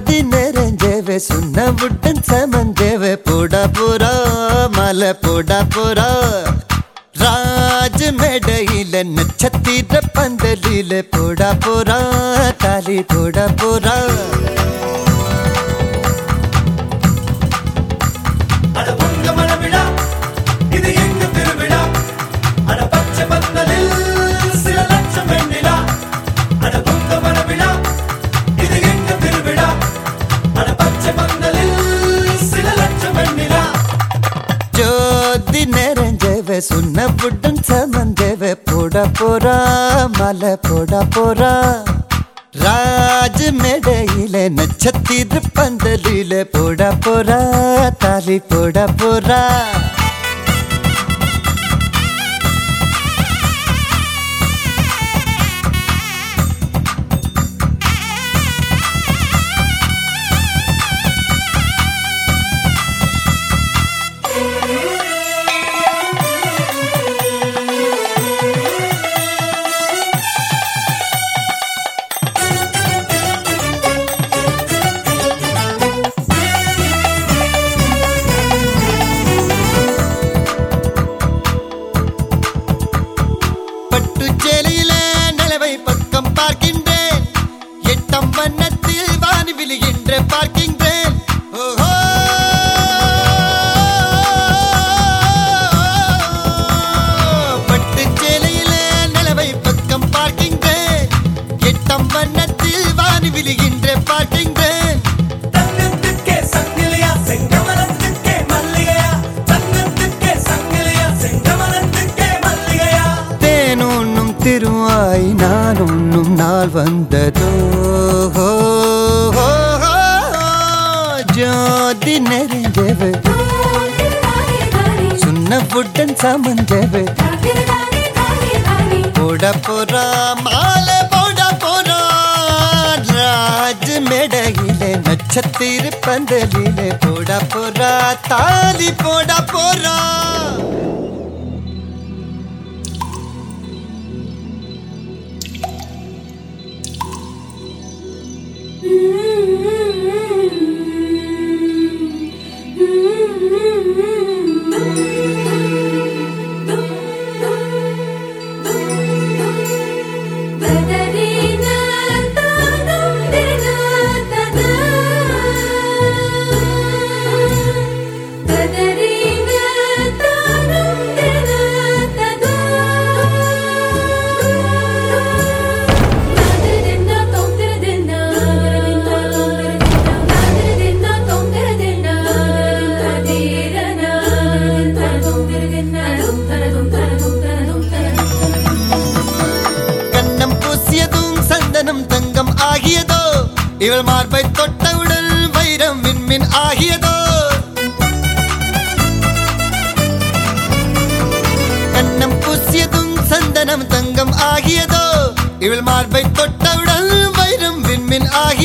ஜோதி நிறைஞ்சவே சுண்ண விட்டன் சமஞ்சவே போட போறா மலை போட போறா ராஜ் மேடையில நட்சத்திர பந்தலில போட போறா தாலி போட போறா அட உங்க மனவிழா இது எங்க திருவிழா அட பச்சை பந்தலில் சில லட்சம் வெண்ணிலா அட உங்க மனவிழா இது எங்க திருவிழா அட பச்சை பந்தலில் சில லட்சம் வெண்ணிலா ஜோதி நிறைஞ்சவே சுண்ண விட்டன் சமஞ்சவே போட போறா மலை போட போறா ராஜ் மேடையில நட்சத்திர பந்தலில போட போறா தாலி போட போறா பட்டு சேலையில நிலவை பக்கம் பார்க்கின்றேன் எட்டம் வண்ணத்தில் வானி விழுகின்ற பார்க்கின்றேன் ஓஹோ பட்டு சேலையில நிலவை பக்கம் பார்க்கின்றேன் எட்டம் வண்ணத்தில் வானி விழுகின்ற பார்க்கின்றேன் தங்கத்துக்கே சங்கிலியா செங்கமலத்துக்கே மல்லிகையா தங்கத்துக்கே சங்கிலியா செங்கமலத்துக்கே மல்லிகையா தேனுண்ணும் திருவாய் நான் உண்ணும் நாள் வந்ததோ ஹோ, ஹோ, ஹோ, ஜோதி நெறிஞ்சவு சுண்ண புட்டன் சமஞ்சவு போட போறா மாலை போட போறா ராஜ் மேடையிலே நட்சத்திர பந்தலிலே போட போறா தாலி போட போறா கண்ணம் பூசியதும் சந்தனம் தங்கம் ஆகியதோ இவள் மார்பை தொட்டவுடன் வைரம் விண்மின் ஆகியதோ கண்ணம் பூசியதும் சந்தனம் தங்கம் ஆகியதோ இவள் மார்பை தொட்டவுடன் வைரம் விண்மின் ஆகியதோ